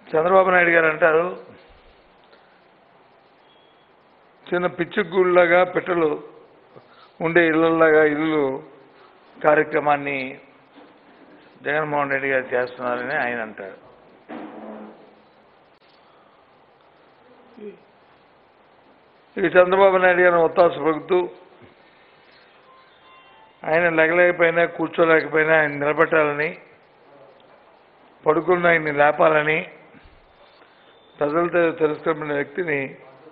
చంద్రబాబు నాయుడు గారు అంటారు చిన్న పిచ్చి గూళ్ళగా పెట్టలు ఉండే ఇళ్ళలాగా ఇల్లు కార్యక్రమాన్ని జగన్మోహన్ రెడ్డి గారు చేస్తున్నారని ఆయన అంటారు ఇక చంద్రబాబు నాయుడు గారిని ఒత్తాస పలుకుతూ ఆయన లెగలేకపోయినా కూర్చోలేకపోయినా ఆయన నిలబెట్టాలని పడుకున్న ఆయన్ని లేపాలని ప్రజలతో తిరస్కరించిన వ్యక్తిని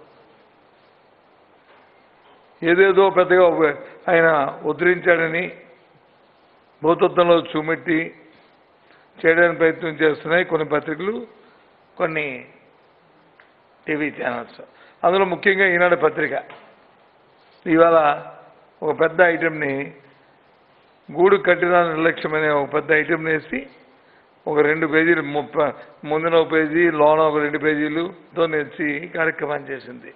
ఏదేదో పెద్దగా ఉప- ఆయన ఉద్ధరించాడని భూతత్వంలో చూమెట్టి చేయడానికి ప్రయత్నం చేస్తున్నాయి కొన్ని పత్రికలు కొన్ని టీవీ ఛానల్స్ అందులో ముఖ్యంగా ఈనాడు పత్రిక ఇవాళ ఒక పెద్ద ఐటెంని గూడు కట్టిన నిర్లక్ష్యమనే ఒక పెద్ద ఐటెంని వేసి ఒక రెండు పేజీలు ముప్ప ముందున ఒక పేజీ లోన ఒక రెండు పేజీలుతో నేర్చి కార్యక్రమం చేసింది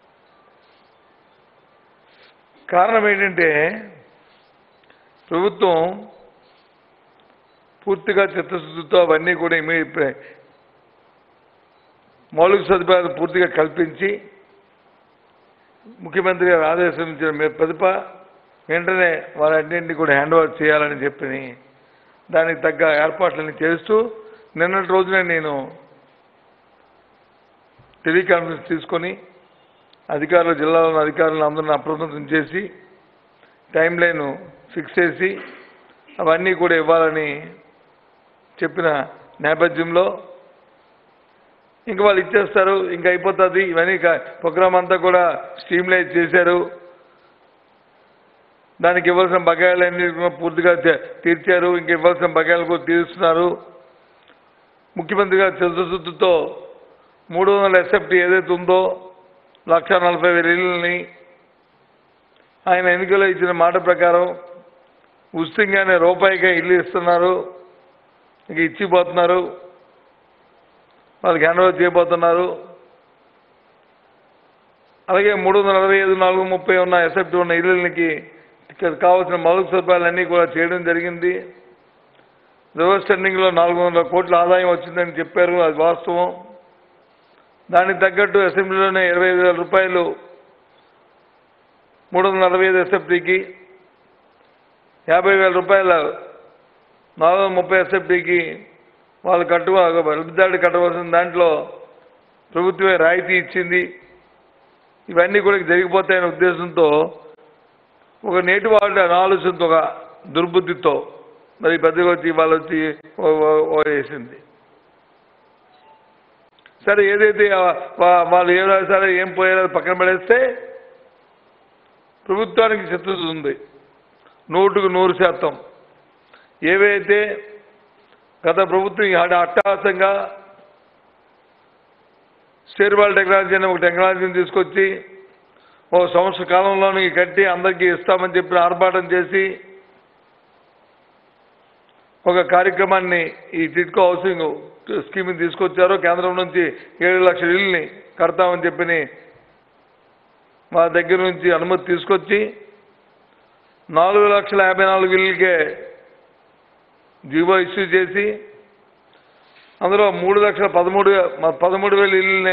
కారణం ఏంటంటే ప్రభుత్వం పూర్తిగా చిత్తశుద్ధితో అవన్నీ కూడా ఇమీ మౌలిక సదుపాయాలు పూర్తిగా కల్పించి ముఖ్యమంత్రి గారు ఆదేశించిన మీ ప్రతిప వెంటనే వారన్నింటినీ కూడా హ్యాండ్ ఓవర్ చేయాలని చెప్పి దానికి తగ్గ ఏర్పాట్లని చేస్తూ నిన్నటి రోజునే నేను టెలికాన్ఫరెన్స్ తీసుకొని అధికారులు జిల్లాలోని అధికారులను అందరిని అప్రమత్తం చేసి టైం లైన్ ఫిక్స్ చేసి అవన్నీ కూడా ఇవ్వాలని చెప్పిన నేపథ్యంలో ఇంకా వాళ్ళు ఇచ్చేస్తారు ఇంకా అయిపోతుంది ఇవన్నీ ప్రోగ్రామ్ అంతా కూడా స్ట్రీమ్లైజ్ చేశారు దానికి ఇవ్వాల్సిన బకాయిలన్నీ కూడా పూర్తిగా తీ- తీర్చారు ఇంక ఇవ్వాల్సిన బకాయిలు కూడా తీరుస్తున్నారు ముఖ్యమంత్రి గారు చిత్తశుద్ధితో మూడు వందల ఎస్ఎఫ్టీ ఏదైతే ఉందో లక్ష నలభై వేల ఇళ్ళని ఆయన ఎన్నికల్లో ఇచ్చిన మాట ప్రకారం ఉచితంగానే రూపాయిగా ఇల్లు ఇస్తున్నారు ఇంక ఇచ్చిపోతున్నారు వాళ్ళకి హ్యాండ్ ఓవర్ చేయబోతున్నారు అలాగే మూడు వందల నలభై ఐదు నాలుగు ముప్పై ఉన్న ఎస్ఎఫ్టీ ఉన్న ఇళ్ళకి ఇక్కడ కావాల్సిన మౌలిక సదుపాయాలన్నీ కూడా చేయడం జరిగింది రివర్స్ టెండింగ్లో నాలుగు వందల కోట్ల ఆదాయం వచ్చిందని చెప్పారు అది వాస్తవం దానికి తగ్గట్టు అసెంబ్లీలోనే ఇరవై ఐదు వేల రూపాయలు మూడు వందల నలభై ఐదు ఎస్ఎఫ్టీకి యాభై వేల రూపాయల నాలుగు వందల ముప్పై ఎస్ఎఫ్టీకి వాళ్ళు కట్టు లబ్ధిదారుడు కట్టవలసిన దాంట్లో ప్రభుత్వమే రాయితీ ఇచ్చింది ఇవన్నీ కూడా జరిగిపోతాయనే ఉద్దేశంతో ఒక నేటి వాళ్ళ ఆలోచనతో ఒక దుర్బుద్ధితో మరి పెద్దగా వచ్చి వాళ్ళు వచ్చి ఓ- ఓ- ఓ వేసింది సరే ఏదైతే ఆ- వా- వాళ్ళు ఏం రాశారో ఏం పోయారో అది పక్కన పడేస్తే ప్రభుత్వానికి చిత్తశుద్ధి ఉంది నూటుకు నూరు శాతం ఏవైతే గత ప్రభుత్వం ఈ అడ- అట్టహాసంగా షేర్వాల్ టెక్నాలజీ అనే ఒక టెక్నాలజీని తీసుకొచ్చి ఓ సంవత్సర కాలంలోని కట్టి అందరికీ ఇస్తామని చెప్పి ఆర్భాటం చేసి ఒక కార్యక్రమాన్ని ఈ టిట్కో హౌసింగ్ స్కీమ్ని తీసుకొచ్చారు కేంద్రం నుంచి ఏడు లక్షల ఇళ్ళని కడతామని చెప్పి మా దగ్గర నుంచి అనుమతి తీసుకొచ్చి నాలుగు లక్షల యాభై నాలుగు ఇళ్ళకే జీవో ఇష్యూ చేసి అందులో మూడు లక్షల పదమూడు మ- పదమూడు వేల ఇళ్ళనే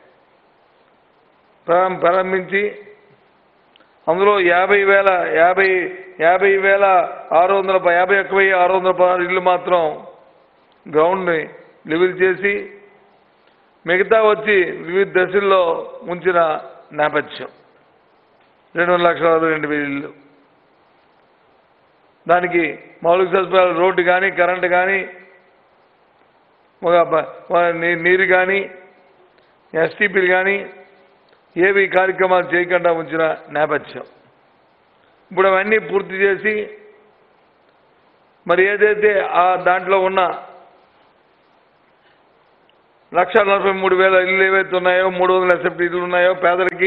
ప్రారం- ప్రారంభించి అందులో యాభై వేల యాభై యాభై వేల ఆరు వందల ప- యాభై ఒక్క వెయ్యి ఆరు వందల పదహారు ఇళ్ళు మాత్రం గ్రౌండ్ని లెవెల్ చేసి మిగతా వచ్చి వివిధ దశల్లో ఉంచిన నేపథ్యం రెండు లక్షల అరవై రెండు వేల ఇళ్ళు దానికి మౌలిక సదుపాయాలు రోడ్డు కానీ కరెంటు కానీ ఒక బ- ఒక నీ- నీరు కానీ ఎస్టీపీలు కానీ ఏవి కార్యక్రమాలు చేయకుండా ఉంచిన నేపథ్యం ఇప్పుడు అవన్నీ పూర్తి చేసి మరి ఏదైతే ఆ దాంట్లో ఉన్న లక్ష నలభై మూడు వేల ఇల్లు ఏవైతే ఉన్నాయో మూడు వందల ఎస్ఎఫ్టీ ఇల్లు ఉన్నాయో పేదలకి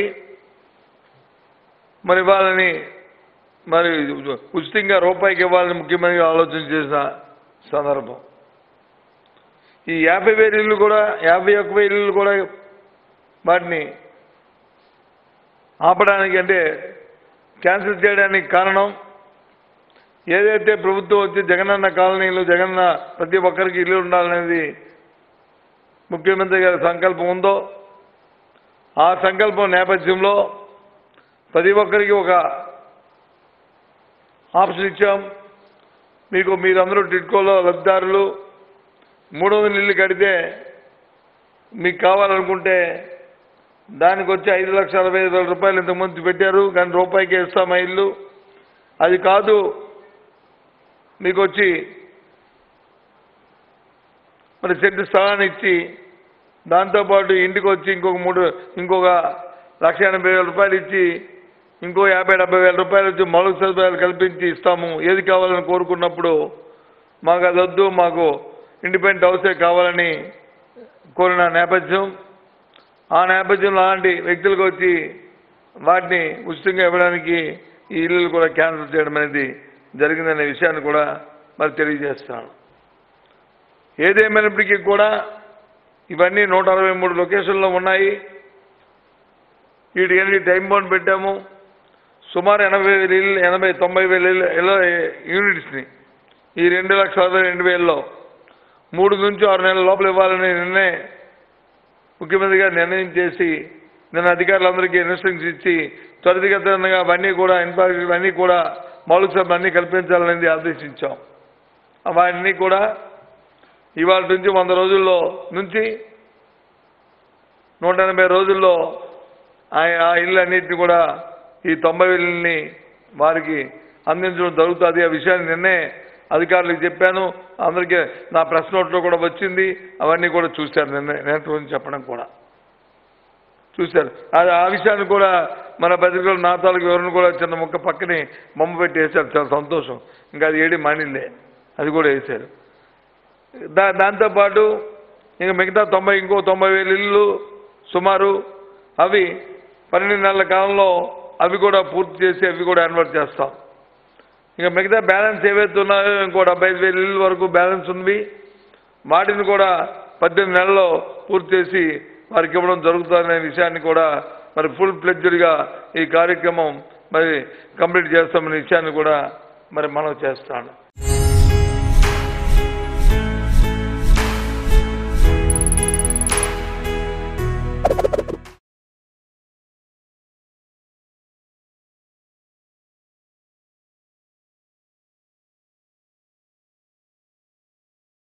మరి వాళ్ళని మరి ఉచితంగా రూపాయికి ఇవ్వాలని ముఖ్యమంత్రి ఆలోచన చేసిన సందర్భం ఈ యాభై వేల ఇల్లు కూడా యాభై ఒక్క వేల ఇల్లు కూడా వాటిని ఆపడానికి అంటే క్యాన్సిల్ చేయడానికి కారణం ఏదైతే ప్రభుత్వం వచ్చి జగనన్న కాలనీలు జగనన్న ప్రతి ఒక్కరికి ఇల్లు ఉండాలనేది ముఖ్యమంత్రి గారి సంకల్పం ఉందో ఆ సంకల్పం నేపథ్యంలో ప్రతి ఒక్కరికి ఒక ఆప్షన్ ఇచ్చాం మీకు మీరందరూ టిట్కోలో లబ్ధిదారులు మూడు వందల ఇల్లు కడితే మీకు కావాలనుకుంటే దానికి వచ్చి ఐదు లక్షల అరవై ఐదు వేల రూపాయలు ఇంతకుముందు పెట్టారు కానీ రూపాయికి ఇస్తాం ఆ ఇల్లు అది కాదు మీకు వచ్చి మరి సెంటు స్థలాన్ని ఇచ్చి దాంతోపాటు ఇంటికి వచ్చి ఇంకొక మూడు ఇంకొక లక్ష ఎనభై వేల రూపాయలు ఇచ్చి ఇంకో యాభై డెబ్బై వేల రూపాయలు వచ్చి మౌలిక సదుపాయాలు కల్పించి ఇస్తాము ఏది కావాలని కోరుకున్నప్పుడు మాకు అది వద్దు మాకు ఇండిపెండెంట్ హౌసే కావాలని కోరిన నేపథ్యం ఆ నేపథ్యంలో అలాంటి వ్యక్తులకు వచ్చి వాటిని ఉచితంగా ఇవ్వడానికి ఈ ఇల్లు కూడా క్యాన్సిల్ చేయడం అనేది జరిగిందనే విషయాన్ని కూడా మరి తెలియజేస్తాను ఏదేమైనప్పటికీ కూడా ఇవన్నీ నూట అరవై మూడు లొకేషన్లో ఉన్నాయి వీటికి టైం బౌండ్ పెట్టాము సుమారు ఎనభై వేల ఇల్లు ఎనభై తొంభై వేల ఇల్లు ఇళ్ళ యూనిట్స్ని ఈ రెండు లక్షల రెండు వేలలో మూడు నుంచి ఆరు నెలల లోపల ఇవ్వాలని నిన్నే ముఖ్యమంత్రి గారు నిర్ణయం చేసి నిన్న అధికారులందరికీ ఇన్స్ట్రక్షన్స్ ఇచ్చి త్వరితగతంగా అవన్నీ కూడా ఇన్ఫ్రాస్ట్రక్చర్ ఇవన్నీ కూడా మౌలిక సభ అన్నీ కల్పించాలనేది ఆదేశించాం అవన్నీ కూడా ఇవాళ నుంచి వంద రోజుల్లో నుంచి నూట ఎనభై రోజుల్లో ఆ ఆ ఇల్లు అన్నింటినీ కూడా ఈ తొంభై ఇళ్ళని వారికి అందించడం జరుగుతుంది ఆ విషయాన్ని నిన్నే అధికారులకు చెప్పాను అందరికీ నా ప్రెస్ నోట్లో కూడా వచ్చింది అవన్నీ కూడా చూశారు నిన్న నిన్నటి రోజు చెప్పడం కూడా చూశారు అది ఆ విషయాన్ని కూడా మన పత్రికలు నా తాలూకు వివరణ కూడా చిన్న ముక్క పక్కనే బొమ్మ పెట్టి వేశారు చాలా సంతోషం ఇంకా అది ఏడి మానిలే అది కూడా వేశారు దా దాంతోపాటు ఇంకా మిగతా తొంభై ఇంకో తొంభై వేల ఇల్లు సుమారు అవి పన్నెండు నెలల కాలంలో అవి కూడా పూర్తి చేసి అవి కూడా కన్వర్ట్ చేస్తాం ఇంకా మిగతా బ్యాలెన్స్ ఏవైతే ఉన్నాయో ఇంకో డెబ్బై ఐదు వేల ఇల్లు వరకు బ్యాలెన్స్ ఉంది వాటిని కూడా పద్దెనిమిది నెలల్లో పూర్తి చేసి వారికి ఇవ్వడం జరుగుతుందనే విషయాన్ని కూడా మరి ఫుల్ ప్లెడ్జ్డ్గా ఈ కార్యక్రమం మరి కంప్లీట్ చేస్తామనే విషయాన్ని కూడా మరి మనం చేస్తాను